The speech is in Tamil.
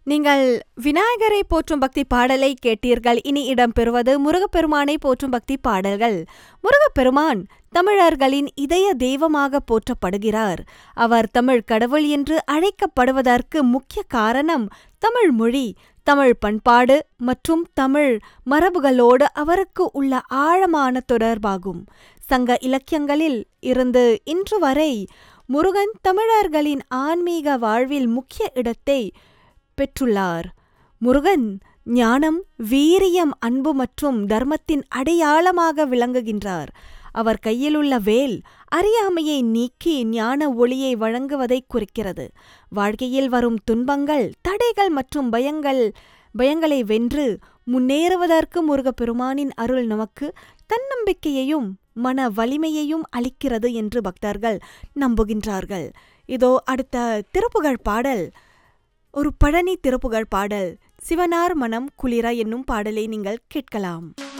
நீங்கள் விநாயகரை போற்றும் பக்தி பாடலை கேட்டீர்கள் இனி இடம்பெறுவது முருகப்பெருமானை போற்றும் பக்தி பாடல்கள் முருகப்பெருமான் தமிழர்களின் இதய தெய்வமாக போற்றப்படுகிறார் அவர் தமிழ் கடவுள் என்று அழைக்கப்படுவதற்கு முக்கிய காரணம் தமிழ் மொழி தமிழ் பண்பாடு மற்றும் தமிழ் மரபுகளோடு அவருக்கு உள்ள ஆழமான தொடர்பாகும் சங்க இலக்கியங்களில் இருந்து இன்று வரை முருகன் தமிழர்களின் ஆன்மீக வாழ்வில் முக்கிய இடத்தை பெற்றுள்ளார் முருகன் ஞானம் வீரியம் அன்பு மற்றும் தர்மத்தின் அடையாளமாக விளங்குகின்றார் அவர் கையிலுள்ள வேல் அறியாமையை நீக்கி ஞான ஒளியை வழங்குவதை குறிக்கிறது வாழ்க்கையில் வரும் துன்பங்கள் தடைகள் மற்றும் பயங்கள் பயங்களை வென்று முன்னேறுவதற்கு முருகப்பெருமானின் அருள் நமக்கு தன்னம்பிக்கையையும் மன வலிமையையும் அளிக்கிறது என்று பக்தர்கள் நம்புகின்றார்கள் இதோ அடுத்த திருப்புகழ் பாடல் ஒரு பழனி திருப்புகழ் பாடல் சிவனார் மனம் குளிர என்னும் பாடலை நீங்கள் கேட்கலாம்